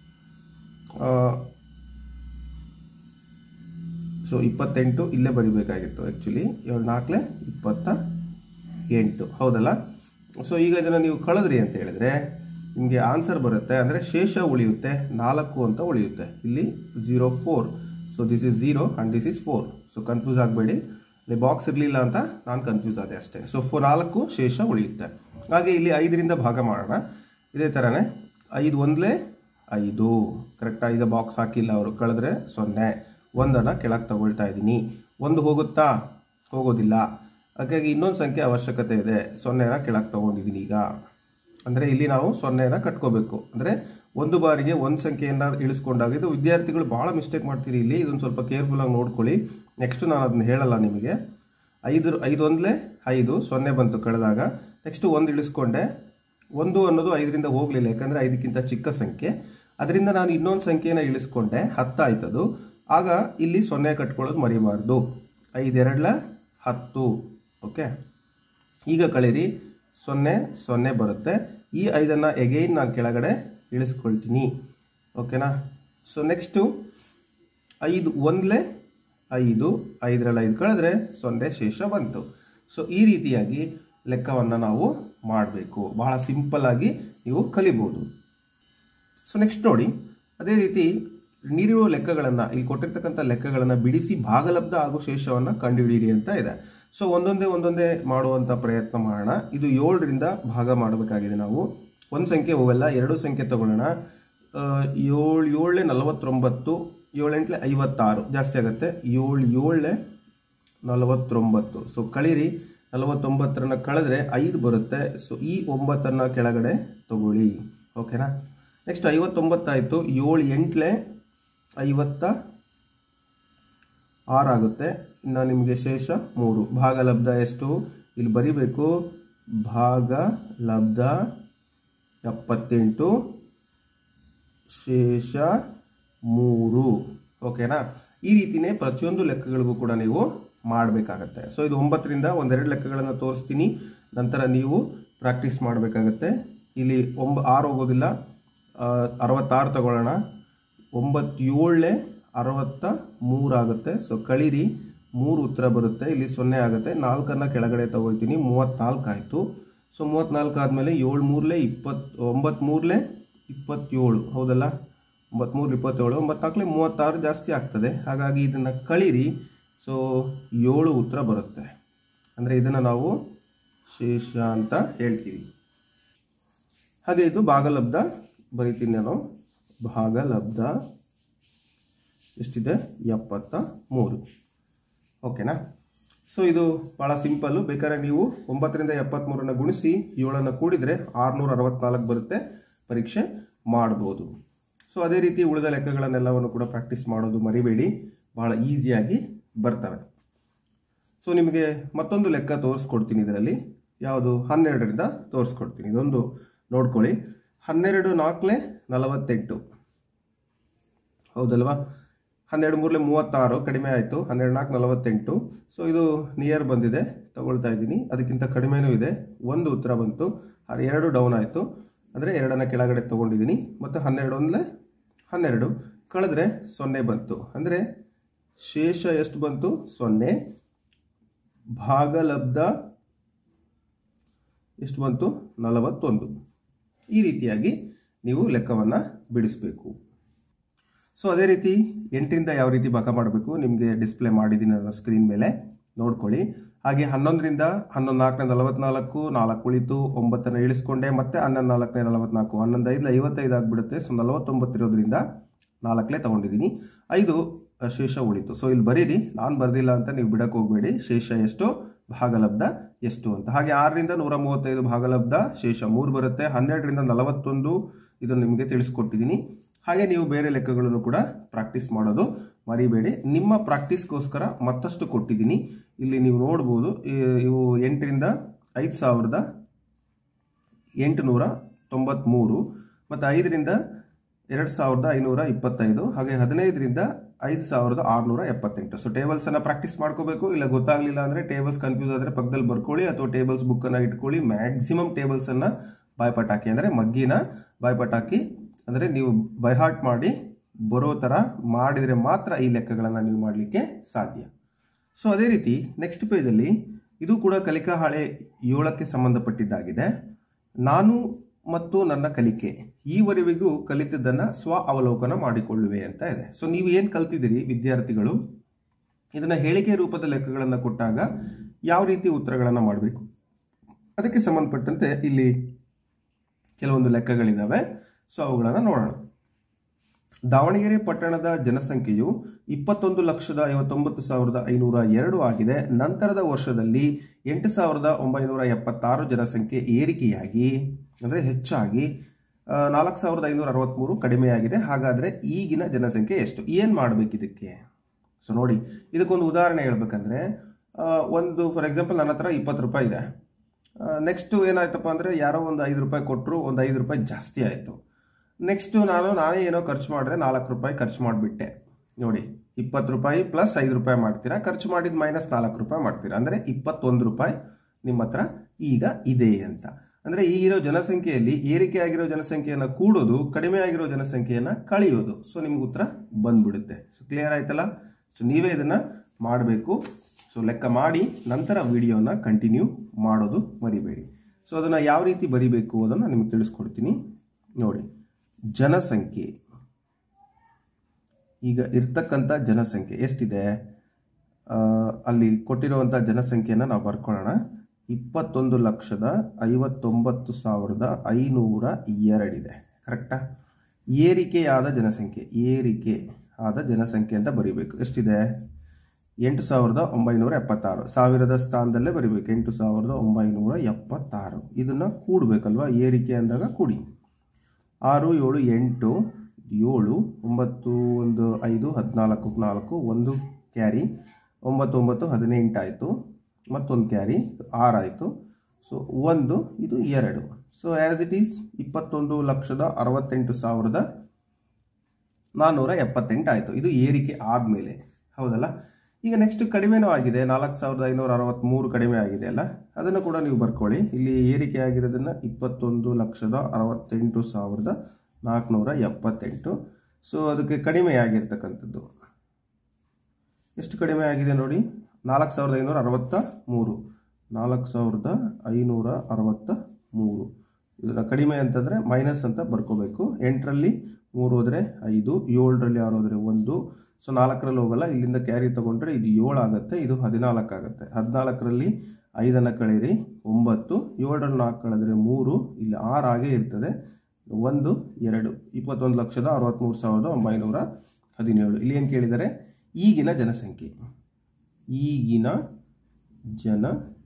ಸೊ ಇಪ್ಪತ್ತೆಂಟು ಇಲ್ಲೇ ಬರಿಬೇಕಾಗಿತ್ತು ಆ್ಯಕ್ಚುಲಿ ಏಳು ನಾಲ್ಕಲೆ ಇಪ್ಪತ್ತ ಎಂಟು ಹೌದಲ್ಲ ಸೊ ಈಗ ಇದನ್ನು ನೀವು ಕಳೆದ್ರಿ ಅಂತ ಹೇಳಿದ್ರೆ ನಿಮಗೆ ಆನ್ಸರ್ ಬರುತ್ತೆ ಅಂದರೆ ಶೇಷ ಉಳಿಯುತ್ತೆ ನಾಲ್ಕು ಅಂತ ಉಳಿಯುತ್ತೆ ಇಲ್ಲಿ zero four so this is zero and this is four so confuse ಆಗಬೇಡಿ ಇಲ್ಲಿ ಬಾಕ್ಸ್ ಇರಲಿಲ್ಲ ಅಂತ ನಾನು ಕನ್ಫ್ಯೂಸ್ ಆದೆ ಅಷ್ಟೇ ಸೊ ಫೋ ನಾಲ್ಕು ಶೇಷ ಉಳಿಯುತ್ತೆ ಹಾಗೆ ಇಲ್ಲಿ ಐದರಿಂದ ಭಾಗ ಮಾಡೋಣ ಇದೇ ಥರನೇ ಐದು ಒಂದಲೇ ಐದು ಕರೆಕ್ಟಾಗಿ ಈಗ ಬಾಕ್ಸ್ ಹಾಕಿಲ್ಲ ಅವರು ಕಳೆದ್ರೆ ಸೊನ್ನೆ ಒಂದನ್ನು ಕೆಳಗೆ ತಗೊಳ್ತಾ ಇದ್ದೀನಿ ಒಂದು ಹೋಗುತ್ತಾ ಹೋಗೋದಿಲ್ಲ ಹಾಗಾಗಿ ಇನ್ನೊಂದು ಸಂಖ್ಯೆ ಅವಶ್ಯಕತೆ ಇದೆ ಸೊನ್ನೆನ ಕೆಳಗೆ ತೊಗೊಂಡಿದ್ದೀನಿ ಈಗ ಅಂದರೆ ಇಲ್ಲಿ ನಾವು ಸೊನ್ನೆನ ಕಟ್ಕೋಬೇಕು ಅಂದರೆ ಒಂದು ಬಾರಿಗೆ ಒಂದು ಸಂಖ್ಯೆಯನ್ನು ಇಳಿಸ್ಕೊಂಡಾಗ ಇದು ವಿದ್ಯಾರ್ಥಿಗಳು ಭಾಳ ಮಿಸ್ಟೇಕ್ ಮಾಡ್ತೀರಿ ಇಲ್ಲಿ ಇದನ್ನು ಸ್ವಲ್ಪ ಕೇರ್ಫುಲ್ಲಾಗಿ ನೋಡ್ಕೊಳ್ಳಿ ನೆಕ್ಸ್ಟ್ ನಾನು ಅದನ್ನ ಹೇಳಲ್ಲ ನಿಮಗೆ ಐದು ಐದು ಒಂದಲೇ ಐದು ಸೊನ್ನೆ ಬಂತು ಕಳೆದಾಗ ನೆಕ್ಸ್ಟು ಒಂದು ಇಳಿಸ್ಕೊಂಡೆ ಒಂದು ಅನ್ನೋದು ಐದರಿಂದ ಹೋಗಲಿಲ್ಲ ಯಾಕಂದರೆ ಐದಕ್ಕಿಂತ ಚಿಕ್ಕ ಸಂಖ್ಯೆ ಅದರಿಂದ ನಾನು ಇನ್ನೊಂದು ಸಂಖ್ಯೆನ ಇಳಿಸ್ಕೊಂಡೆ ಹತ್ತಾಯ್ತದು ಆಗ ಇಲ್ಲಿ ಸೊನ್ನೆ ಕಟ್ಕೊಳ್ಳೋದು ಮರಿಬಾರ್ದು ಐದೆರಡಲ ಹತ್ತು ಓಕೆ ಈಗ ಕಳೀರಿ ಸೊನ್ನೆ ಸೊನ್ನೆ ಬರುತ್ತೆ ಈ ಐದನ್ನು ಎಗೈನ್ ನಾನು ಕೆಳಗಡೆ ಇಳಿಸ್ಕೊಳ್ತೀನಿ ಓಕೆನಾ ಸೊ ನೆಕ್ಸ್ಟು ಐದು ಒಂದಲೇ ಐದು ಐದರಲ್ಲಿ ಐದು ಕಳೆದ್ರೆ ಸೊನ್ನೆ ಶೇಷ ಬಂತು ಸೊ ಈ ರೀತಿಯಾಗಿ ಲೆಕ್ಕವನ್ನು ನಾವು ಮಾಡಬೇಕು ಬಹಳ ಸಿಂಪಲ್ ಆಗಿ ನೀವು ಕಲಿಬೋದು ಸೊ ನೆಕ್ಸ್ಟ್ ನೋಡಿ ಅದೇ ರೀತಿ ನೀಡಿರುವ ಲೆಕ್ಕಗಳನ್ನು ಇಲ್ಲಿ ಕೊಟ್ಟಿರ್ತಕ್ಕಂಥ ಲೆಕ್ಕಗಳನ್ನು ಬಿಡಿಸಿ ಭಾಗಲಬ್ಧ ಹಾಗೂ ಶೇಷವನ್ನು ಕಂಡುಹಿಡಿಯಿರಿ ಅಂತ ಇದೆ ಸೊ ಒಂದೊಂದೇ ಒಂದೊಂದೇ ಮಾಡುವಂಥ ಪ್ರಯತ್ನ ಮಾಡೋಣ ಇದು ಏಳರಿಂದ ಭಾಗ ಮಾಡಬೇಕಾಗಿದೆ ನಾವು ಒಂದು ಸಂಖ್ಯೆ ಹೋಗಲ್ಲ ಎರಡು ಸಂಖ್ಯೆ ತಗೊಳ್ಳೋಣ ಏಳು ಏಳೇ ನಲವತ್ತೊಂಬತ್ತು ಏಳೆಂಟ್ಲೆ ಐವತ್ತಾರು ಜಾಸ್ತಿ ಆಗುತ್ತೆ ಏಳು ಏಳೇ ನಲವತ್ತೊಂಬತ್ತು ಸೊ ಕಳೀರಿ ನಲವತ್ತೊಂಬತ್ತರನ್ನು ಕಳೆದ್ರೆ ಐದು ಬರುತ್ತೆ ಸೊ ಈ ಒಂಬತ್ತನ್ನು ಕೆಳಗಡೆ ತಗೊಳ್ಳಿ ಓಕೆನಾ ನೆಕ್ಸ್ಟ್ ಐವತ್ತೊಂಬತ್ತಾಯಿತು ಏಳು ಎಂಟ್ಲೆ ಐವತ್ತ ಆರಾಗುತ್ತೆ ಇನ್ನು ನಿಮಗೆ ಶೇಷ ಮೂರು ಭಾಗ ಲಬ್ಧ ಎಷ್ಟು ಇಲ್ಲಿ ಬರಿಬೇಕು ಭಾಗ ಲಬ್ಧ ಎಪ್ಪತ್ತೆಂಟು ಶೇಷ ಮೂರು ಓಕೆನಾ ಈ ರೀತಿನೇ ಪ್ರತಿಯೊಂದು ಲೆಕ್ಕಗಳಿಗೂ ಕೂಡ ನೀವು ಮಾಡಬೇಕಾಗತ್ತೆ ಸೊ ಇದು ಒಂಬತ್ತರಿಂದ ಒಂದೆರಡು ಲೆಕ್ಕಗಳನ್ನು ತೋರಿಸ್ತೀನಿ ನಂತರ ನೀವು ಪ್ರಾಕ್ಟೀಸ್ ಮಾಡಬೇಕಾಗತ್ತೆ ಇಲ್ಲಿ ಒಂಬ ಆರು ಹೋಗೋದಿಲ್ಲ ಆ, ಅರವತ್ತಾರು ತಗೊಳ್ಳೋಣ ಒಂಬತ್ತು ಏಳನೇ ಅರವತ್ತ ಮೂರಾಗುತ್ತೆ ಸೊ ಕಳೀರಿ ಮೂರು ಉತ್ತರ ಬರುತ್ತೆ ಇಲ್ಲಿ ಸೊನ್ನೆ ಆಗುತ್ತೆ ನಾಲ್ಕನ್ನು ಕೆಳಗಡೆ ತಗೊಳ್ತೀನಿ ಮೂವತ್ತ್ನಾಲ್ಕು ಆಯಿತು ಸೊ ಮೂವತ್ತ್ನಾಲ್ಕು ಆದಮೇಲೆ ಏಳು ಮೂರಲೇ ಇಪ್ಪತ್ತು ಒಂಬತ್ತು ಮೂರಲೇ ಇಪ್ಪತ್ತೇಳು ಹೌದಲ್ಲ ಒಂಬತ್ತ್ಮೂರು ಇಪ್ಪತ್ತೇಳು ಒಂಬತ್ನಾಲ್ಕಲೇ ಮೂವತ್ತಾರು ಜಾಸ್ತಿ ಆಗ್ತದೆ ಹಾಗಾಗಿ ಇದನ್ನು ಕಳೀರಿ ಸೊ ಏಳು ಉತ್ತರ ಬರುತ್ತೆ ಅಂದರೆ ಇದನ್ನು ನಾವು ಶೇಷ ಅಂತ ಹೇಳ್ತೀವಿ ಹಾಗೆ ಇದು ಭಾಗಲಬ್ಧ ಬರಿತೀನಿ ನಾನು ಭಾಗಲಬ್ಧ ಎಷ್ಟಿದೆ ಎಪ್ಪತ್ತ ಮೂರು ಓಕೆನಾ ಸೊ ಇದು ಭಾಳ ಸಿಂಪಲ್ಲು ಬೇಕಾದ್ರೆ ನೀವು ಒಂಬತ್ತರಿಂದ ಎಪ್ಪತ್ತ್ಮೂರನ್ನು ಗುಣಿಸಿ ಏಳನ್ನು ಕೂಡಿದರೆ ಆರುನೂರ ಅರವತ್ನಾಲ್ಕು ಬರುತ್ತೆ ಪರೀಕ್ಷೆ ಮಾಡ್ಬೋದು ಸೊ ಅದೇ ರೀತಿ ಉಳಿದ ಲೆಕ್ಕಗಳನ್ನೆಲ್ಲವನ್ನು ಕೂಡ ಪ್ರಾಕ್ಟೀಸ್ ಮಾಡೋದು ಮರಿಬೇಡಿ ಭಾಳ ಈಸಿಯಾಗಿ ಬರ್ತವೆ ಸೊ ನಿಮಗೆ ಮತ್ತೊಂದು ಲೆಕ್ಕ ತೋರಿಸ್ಕೊಡ್ತೀನಿ ಇದರಲ್ಲಿ ಯಾವುದು ಹನ್ನೆರಡರಿಂದ ತೋರಿಸ್ಕೊಡ್ತೀನಿ ಇದೊಂದು ನೋಡ್ಕೊಳ್ಳಿ ಹನ್ನೆರಡು ನಾಲ್ಕಲೆ ನಲವತ್ತೆಂಟು ಹೌದಲ್ವಾ ಹನ್ನೆರಡು ಮೂರಲೆ ಮೂವತ್ತಾರು ಕಡಿಮೆ ಆಯಿತು ಹನ್ನೆರಡು ನಾಲ್ಕು ನಲವತ್ತೆಂಟು ಸೊ ಇದು ನಿಯರ್ ಬಂದಿದೆ ತಗೊಳ್ತಾ ಇದ್ದೀನಿ ಅದಕ್ಕಿಂತ ಕಡಿಮೆನೂ ಇದೆ ಒಂದು ಉತ್ತರ ಬಂತು ಅದು ಎರಡು ಡೌನ್ ಆಯಿತು ಅಂದರೆ ಎರಡನ್ನು ಕೆಳಗಡೆ ತೊಗೊಂಡಿದ್ದೀನಿ ಮತ್ತು ಹನ್ನೆರಡು ಒಂದಲೇ ಹನ್ನೆರಡು ಕಳೆದ್ರೆ ಸೊನ್ನೆ ಬಂತು ಅಂದರೆ ಶೇಷ ಎಷ್ಟು ಬಂತು ಸೊನ್ನೆ ಭಾಗಲಬ್ಧ ಎಷ್ಟು ಬಂತು ನಲವತ್ತೊಂದು ಈ ರೀತಿಯಾಗಿ ನೀವು ಲೆಕ್ಕವನ್ನು ಬಿಡಿಸಬೇಕು ಸೊ ಅದೇ ರೀತಿ ಎಂಟರಿಂದ ಯಾವ ರೀತಿ ಭಾಗ ಮಾಡಬೇಕು ನಿಮಗೆ ಡಿಸ್ಪ್ಲೇ ಮಾಡಿದ್ದೀನಿ ನನ್ನ ಸ್ಕ್ರೀನ್ ಮೇಲೆ ನೋಡ್ಕೊಳ್ಳಿ ಹಾಗೆ ಹನ್ನೊಂದರಿಂದ ಹನ್ನೊಂದು ನಾಲ್ಕನೇ ನಲವತ್ನಾಲ್ಕು ನಾಲ್ಕು ಉಳಿತು ಒಂಬತ್ತನ್ನು ಇಳಿಸ್ಕೊಂಡೆ ಮತ್ತೆ ಹನ್ನೊಂದು ನಾಲ್ಕನೇ ನಲವತ್ನಾಲ್ಕು ಹನ್ನೊಂದು ಐದು ಐವತ್ತೈದು ಆಗಿಬಿಡುತ್ತೆ ಸೊ ನಲವತ್ತೊಂಬತ್ತು ಇರೋದ್ರಿಂದ ನಾಲ್ಕಲೇ ತೊಗೊಂಡಿದ್ದೀನಿ ಐದು ಶೇಷ ಉಳಿತು ಸೊ ಇಲ್ಲಿ ಬರೀರಿ ನಾನು ಬರೆದಿಲ್ಲ ಅಂತ ನೀವು ಬಿಡಕ್ಕೆ ಹೋಗಬೇಡಿ ಶೇಷ ಎಷ್ಟು ಭಾಗಲಬ್ಧ ಎಷ್ಟು ಅಂತ ಹಾಗೆ ಆರರಿಂದ ನೂರ ಮೂವತ್ತೈದು ಭಾಗಲಬ್ಧ ಶೇಷ ಮೂರು ಬರುತ್ತೆ ಹನ್ನೆರಡರಿಂದ ನಲವತ್ತೊಂದು ಇದನ್ನು ನಿಮಗೆ ತಿಳಿಸ್ಕೊಟ್ಟಿದ್ದೀನಿ ಹಾಗೆ ನೀವು ಬೇರೆ ಲೆಕ್ಕಗಳನ್ನು ಕೂಡ ಪ್ರಾಕ್ಟೀಸ್ ಮಾಡೋದು ಮರಿಬೇಡಿ ನಿಮ್ಮ ಪ್ರಾಕ್ಟೀಸ್ಗೋಸ್ಕರ ಮತ್ತಷ್ಟು ಕೊಟ್ಟಿದ್ದೀನಿ ಇಲ್ಲಿ ನೀವು ನೋಡ್ಬೋದು ಈ- ಇವು ಎಂಟರಿಂದ ಐದು ಸಾವಿರದ ಎಂಟುನೂರ ತೊಂಬತ್ತ್ಮೂರು ಮತ್ತು ಐದರಿಂದ ಎರಡು ಸಾವಿರದ ಐನೂರ ಇಪ್ಪತ್ತೈದು ಹಾಗೆ ಹದಿನೈದರಿಂದ ಐದು ಸಾವಿರದ ಆರುನೂರ ಎಪ್ಪತ್ತೆಂಟು ಸೊ ಟೇಬಲ್ಸನ್ನು ಪ್ರಾಕ್ಟೀಸ್ ಮಾಡ್ಕೋಬೇಕು ಇಲ್ಲ ಗೊತ್ತಾಗಲಿಲ್ಲ ಅಂದರೆ ಟೇಬಲ್ಸ್ ಕನ್ಫ್ಯೂಸ್ ಆದರೆ ಪಕ್ಕದಲ್ಲಿ ಬರ್ಕೊಳ್ಳಿ ಅಥವಾ ಟೇಬಲ್ಸ್ ಬುಕ್ಕನ್ನು ಇಟ್ಕೊಳ್ಳಿ ಮ್ಯಾಕ್ಸಿಮಮ್ ಟೇಬಲ್ಸನ್ನು ಬಾಯ್ಪಟ್ ಹಾಕಿ ಅಂದರೆ ಮಗ್ಗಿನ ಬಾಯ್ಪಟ್ ಹಾಕಿ ಅಂದರೆ ನೀವು ಬೈಹಾರ್ಟ್ ಮಾಡಿ ಬರೋ ಥರ ಮಾಡಿದರೆ ಮಾತ್ರ ಈ ಲೆಕ್ಕಗಳನ್ನು ನೀವು ಮಾಡಲಿಕ್ಕೆ ಸಾಧ್ಯ ಸೊ ಅದೇ ರೀತಿ ನೆಕ್ಸ್ಟ್ ಪೇಜಲ್ಲಿ ಇದು ಕೂಡ ಕಲಿಕಾ ಹಾಳೆ ಏಳಕ್ಕೆ ಸಂಬಂಧಪಟ್ಟಿದ್ದಾಗಿದೆ ನಾನು ಮತ್ತು ನನ್ನ ಕಲಿಕೆ ಈವರೆವಿಗೂ ಕಲಿತದ್ದನ್ನು ಸ್ವ ಅವಲೋಕನ ಮಾಡಿಕೊಳ್ಳುವೆ ಅಂತ ಇದೆ ಸೊ ನೀವು ಏನು ಕಲ್ತಿದ್ದೀರಿ ವಿದ್ಯಾರ್ಥಿಗಳು ಇದನ್ನು ಹೇಳಿಕೆ ರೂಪದ ಲೆಕ್ಕಗಳನ್ನು ಕೊಟ್ಟಾಗ ಯಾವ ರೀತಿ ಉತ್ತರಗಳನ್ನು ಮಾಡಬೇಕು ಅದಕ್ಕೆ ಸಂಬಂಧಪಟ್ಟಂತೆ ಇಲ್ಲಿ ಕೆಲವೊಂದು ಲೆಕ್ಕಗಳಿದ್ದಾವೆ ಸೊ ಅವುಗಳನ್ನು ನೋಡೋಣ ದಾವಣಗೆರೆ ಪಟ್ಟಣದ ಜನಸಂಖ್ಯೆಯು ಇಪ್ಪತ್ತೊಂದು ಲಕ್ಷದ ಐವತ್ತೊಂಬತ್ತು ಸಾವಿರದ ಐನೂರ ಎರಡು ಆಗಿದೆ ನಂತರದ ವರ್ಷದಲ್ಲಿ ಎಂಟು ಸಾವಿರದ ಒಂಬೈನೂರ ಎಪ್ಪತ್ತಾರು ಜನಸಂಖ್ಯೆ ಏರಿಕೆಯಾಗಿ ಅಂದರೆ ಹೆಚ್ಚಾಗಿ ಆ, ನಾಲ್ಕು ಸಾವಿರದ ಐನೂರ ಅರವತ್ತ್ಮೂರು ಕಡಿಮೆಯಾಗಿದೆ ಹಾಗಾದರೆ ಈಗಿನ ಜನಸಂಖ್ಯೆ ಎಷ್ಟು ಏನು ಮಾಡಬೇಕು ಇದಕ್ಕೆ ಸೊ ನೋಡಿ ಇದಕ್ಕೊಂದು ಉದಾಹರಣೆ ಹೇಳ್ಬೇಕಂದ್ರೆ ಆ, ಒಂದು ಫಾರ್ ಎಕ್ಸಾಂಪಲ್ ನನ್ನ ಹತ್ರ ಇಪ್ಪತ್ತು ರೂಪಾಯಿ ಇದೆ ನೆಕ್ಸ್ಟು ಏನಾಯ್ತಪ್ಪ ಅಂದರೆ ಯಾರೋ ಒಂದು ಐದು ರೂಪಾಯಿ ಕೊಟ್ಟರು ಒಂದು ಐದು ರೂಪಾಯಿ ಜಾಸ್ತಿ ಆಯಿತು ನೆಕ್ಸ್ಟು ನಾನು ನಾನೇ ಏನೋ ಖರ್ಚು ಮಾಡಿದ್ರೆ ನಾಲ್ಕು ರೂಪಾಯಿ ಖರ್ಚು ಮಾಡಿಬಿಟ್ಟೆ ನೋಡಿ ಇಪ್ಪತ್ತು ರೂಪಾಯಿ ಪ್ಲಸ್ ಐದು ರೂಪಾಯಿ ಮಾಡ್ತೀರಾ ಖರ್ಚು ಮಾಡಿದ ಮೈನಸ್ ನಾಲ್ಕು ರೂಪಾಯಿ ಮಾಡ್ತೀರಾ ಅಂದರೆ ಇಪ್ಪತ್ತೊಂದು ರೂಪಾಯಿ ನಿಮ್ಮ ಹತ್ರ ಈಗ ಇದೆ ಅಂತ ಅಂದರೆ ಈಗಿರೋ ಜನಸಂಖ್ಯೆಯಲ್ಲಿ ಏರಿಕೆ ಆಗಿರೋ ಜನಸಂಖ್ಯೆಯನ್ನು ಕೂಡೋದು ಕಡಿಮೆ ಆಗಿರೋ ಜನಸಂಖ್ಯೆಯನ್ನು ಕಳೆಯೋದು ಸೊ ನಿಮ್ಗೆ ಉತ್ತರ ಬಂದ್ಬಿಡುತ್ತೆ ಸೊ ಕ್ಲಿಯರ್ ಆಯ್ತಲ್ಲ ಸೊ ನೀವೇ ಇದನ್ನು ಮಾಡಬೇಕು ಸೊ ಲೆಕ್ಕ ಮಾಡಿ ನಂತರ ವಿಡಿಯೋನ ಕಂಟಿನ್ಯೂ ಮಾಡೋದು ಮರಿಬೇಡಿ ಸೊ ಅದನ್ನು ಯಾವ ರೀತಿ ಬರಿಬೇಕು ಅದನ್ನು ನಿಮಗೆ ತಿಳಿಸ್ಕೊಡ್ತೀನಿ ನೋಡಿ ಜನಸಂಖ್ಯೆ ಈಗ ಇರ್ತಕ್ಕಂಥ ಜನಸಂಖ್ಯೆ ಎಷ್ಟಿದೆ ಆ, ಅಲ್ಲಿ ಕೊಟ್ಟಿರುವಂಥ ಜನಸಂಖ್ಯೆಯನ್ನು ನಾವು ಬರ್ಕೊಳ್ಳೋಣ ಇಪ್ಪತ್ತೊಂದು ಲಕ್ಷದ ಐವತ್ತೊಂಬತ್ತು ಸಾವಿರದ ಐನೂರ ಎರಡಿದೆ ಕರೆಕ್ಟಾ ಏರಿಕೆಯಾದ ಜನಸಂಖ್ಯೆ ಏರಿಕೆ ಆದ ಜನಸಂಖ್ಯೆ ಅಂತ ಬರಿಬೇಕು ಎಷ್ಟಿದೆ ಎಂಟು ಸಾವಿರದ ಒಂಬೈನೂರ ಎಪ್ಪತ್ತಾರು ಸಾವಿರದ ಸ್ಥಾನದಲ್ಲೇ ಬರಿಬೇಕು ಎಂಟು ಸಾವಿರದ ಒಂಬೈನೂರ ಎಪ್ಪತ್ತಾರು ಇದನ್ನು ಕೂಡಬೇಕಲ್ವಾ ಏರಿಕೆ ಅಂದಾಗ ಕೂಡಿ ಆರು ಏಳು ಎಂಟು ಏಳು ಒಂಬತ್ತು ಒಂದು ಐದು ಹದಿನಾಲ್ಕು ನಾಲ್ಕು ಒಂದು ಕ್ಯಾರಿ ಒಂಬತ್ತು ಒಂಬತ್ತು ಹದಿನೆಂಟು ಆಯಿತು ಮತ್ತೊಂದು ಕ್ಯಾರಿ ಆರು ಆಯಿತು ಸೊ ಒಂದು ಇದು ಎರಡು ಸೊ ಆ್ಯಸ್ ಇಟ್ ಈಸ್ ಇಪ್ಪತ್ತೊಂದು ಲಕ್ಷದ ಅರವತ್ತೆಂಟು ಸಾವಿರದ ನಾನ್ನೂರ ಎಪ್ಪತ್ತೆಂಟು ಆಯಿತು ಇದು ಏರಿಕೆ ಆದಮೇಲೆ ಹೌದಲ್ಲ ಈಗ ನೆಕ್ಸ್ಟ್ ಕಡಿಮೆನೂ ಆಗಿದೆ ನಾಲ್ಕು ಸಾವಿರದ ಐನೂರ ಅರವತ್ತ್ಮೂರು ಕಡಿಮೆ ಆಗಿದೆ ಅಲ್ಲ ಅದನ್ನು ಕೂಡ ನೀವು ಬರ್ಕೊಳ್ಳಿ ಇಲ್ಲಿ ಏರಿಕೆ ಆಗಿರೋದನ್ನು ಇಪ್ಪತ್ತೊಂದು ಲಕ್ಷದ ಅರವತ್ತೆಂಟು ಸಾವಿರದ ನಾಲ್ಕುನೂರ ಎಪ್ಪತ್ತೆಂಟು ಸೊ ಅದಕ್ಕೆ ಕಡಿಮೆ ಆಗಿರ್ತಕ್ಕಂಥದ್ದು ಎಷ್ಟು ಕಡಿಮೆ ಆಗಿದೆ ನೋಡಿ ನಾಲ್ಕು ಸಾವಿರದ ಐನೂರ ಅರವತ್ತ ಮೂರು ನಾಲ್ಕು ಸಾವಿರದ ಐನೂರ ಅರವತ್ತ ಮೂರು ಇದರ ಕಡಿಮೆ ಅಂತಂದರೆ ಮೈನಸ್ ಅಂತ ಬರ್ಕೋಬೇಕು ಎಂಟರಲ್ಲಿ ಮೂರು ಹೋದರೆ ಐದು ಏಳರಲ್ಲಿ ಆರು ಹೋದರೆ ಒಂದು ಸೊ ನಾಲ್ಕರಲ್ಲಿ ಹೋಗಲ್ಲ ಇಲ್ಲಿಂದ ಕ್ಯಾರಿ ತೊಗೊಂಡ್ರೆ ಇದು ಏಳು ಆಗುತ್ತೆ ಇದು ಹದಿನಾಲ್ಕು ಆಗುತ್ತೆ ಹದಿನಾಲ್ಕರಲ್ಲಿ ಐದನ್ನು ಕಳೀರಿ ಒಂಬತ್ತು ಏಳರಲ್ಲಿ ನಾಲ್ಕು ಕಳೆದ್ರೆ ಮೂರು ಇಲ್ಲಿ ಆರು ಆಗೇ ಇರ್ತದೆ ಒಂದು ಎರಡು ಇಪ್ಪತ್ತೊಂದು ಲಕ್ಷದ ಅರವತ್ತ್ಮೂರು ಸಾವಿರದ ಒಂಬೈನೂರ ಹದಿನೇಳು ಇಲ್ಲಿ ಏನು ಕೇಳಿದ್ದಾರೆ ಈಗಿನ ಜನಸಂಖ್ಯೆ ಈಗಿನ ಜನ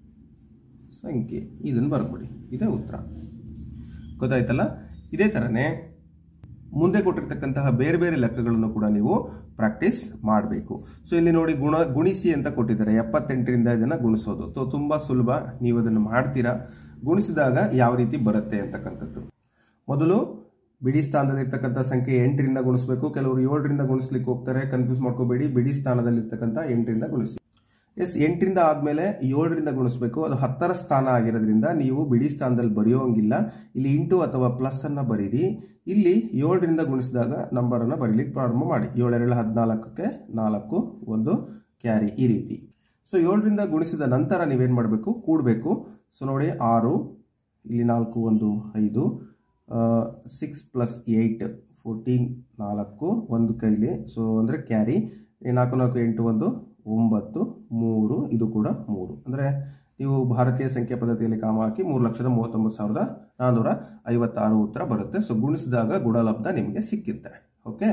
ಸಂಖ್ಯೆ ಇದನ್ನು ಬರ್ಬಿಡಿ ಇದೇ ಉತ್ತರ ಗೊತ್ತಾಯ್ತಲ್ಲ ಇದೇ ಥರನೇ ಮುಂದೆ ಕೊಟ್ಟಿರ್ತಕ್ಕಂತಹ ಬೇರೆ ಬೇರೆ ಲೆಕ್ಕಗಳನ್ನು ಕೂಡ ನೀವು ಪ್ರಾಕ್ಟೀಸ್ ಮಾಡಬೇಕು ಸೊ ಇಲ್ಲಿ ನೋಡಿ ಗುಣ ಗುಣಿಸಿ ಅಂತ ಕೊಟ್ಟಿದ್ದಾರೆ ಎಪ್ಪತ್ತೆಂಟರಿಂದ ಇದನ್ನು ಗುಣಿಸೋದು ಸೊ ತುಂಬ ಸುಲಭ ನೀವು ಅದನ್ನು ಮಾಡ್ತೀರಾ ಗುಣಿಸಿದಾಗ ಯಾವ ರೀತಿ ಬರುತ್ತೆ ಅಂತಕ್ಕಂಥದ್ದು ಮೊದಲು ಬಿಡಿ ಸ್ಥಾನದಲ್ಲಿರ್ತಕ್ಕಂಥ ಸಂಖ್ಯೆ ಎಂಟರಿಂದ ಗುಣಿಸಬೇಕು ಕೆಲವರು ಏಳರಿಂದ ಗುಣಿಸ್ಲಿಕ್ಕೆ ಹೋಗ್ತಾರೆ ಕನ್ಫ್ಯೂಸ್ ಮಾಡ್ಕೋಬೇಡಿ ಬಿಡಿ ಸ್ಥಾನದಲ್ಲಿರ್ತಕ್ಕಂಥ ಎಂಟರಿಂದ ಗುಣಿಸಿ ಎಸ್ ಎಂಟರಿಂದ ಆದಮೇಲೆ ಏಳರಿಂದ ಗುಣಿಸ್ಬೇಕು ಅದು ಹತ್ತರ ಸ್ಥಾನ ಆಗಿರೋದ್ರಿಂದ ನೀವು ಬಿಡಿ ಸ್ಥಾನದಲ್ಲಿ ಬರೆಯೋಂಗಿಲ್ಲ ಇಲ್ಲಿ ಇಂಟು ಅಥವಾ ಪ್ಲಸ್ ಅನ್ನು ಬರೀರಿ ಇಲ್ಲಿ ಏಳರಿಂದ ಗುಣಿಸಿದಾಗ ನಂಬರನ್ನು ಬರೀಲಿಕ್ಕೆ ಪ್ರಾರಂಭ ಮಾಡಿ ಏಳೆರಡು ಹದಿನಾಲ್ಕಕ್ಕೆ ನಾಲ್ಕು ಒಂದು ಕ್ಯಾರಿ ಈ ರೀತಿ ಸೊ ಏಳರಿಂದ ಗುಣಿಸಿದ ನಂತರ ನೀವೇನು ಮಾಡಬೇಕು ಕೂಡಬೇಕು ಸೊ ನೋಡಿ ಆರು ಇಲ್ಲಿ ನಾಲ್ಕು ಒಂದು ಐದು ಸಿಕ್ಸ್ ಪ್ಲಸ್ ಏಯ್ಟ್ ಫೋರ್ಟೀನ್ ನಾಲ್ಕು ಒಂದು ಕೈಲಿ ಸೊ ಅಂದರೆ ಕ್ಯಾರಿ ನಾಲ್ಕು ನಾಲ್ಕು ಎಂಟು ಒಂದು ಒಂಬತ್ತು ಮೂರು ಇದು ಕೂಡ ಮೂರು ಅಂದರೆ ನೀವು ಭಾರತೀಯ ಸಂಖ್ಯಾ ಪದ್ಧತಿಯಲ್ಲಿ ಕಾಮ ಹಾಕಿ ಮೂರು ಲಕ್ಷದ ಮೂವತ್ತೊಂಬತ್ತು ಸಾವಿರದ ನಾನ್ನೂರ ಐವತ್ತಾರು ಉತ್ತರ ಬರುತ್ತೆ ಸೊ ಗುಣಿಸಿದಾಗ ಗುಣಲಬ್ಧ ನಿಮಗೆ ಸಿಕ್ಕಿತ್ತೆ ಓಕೆ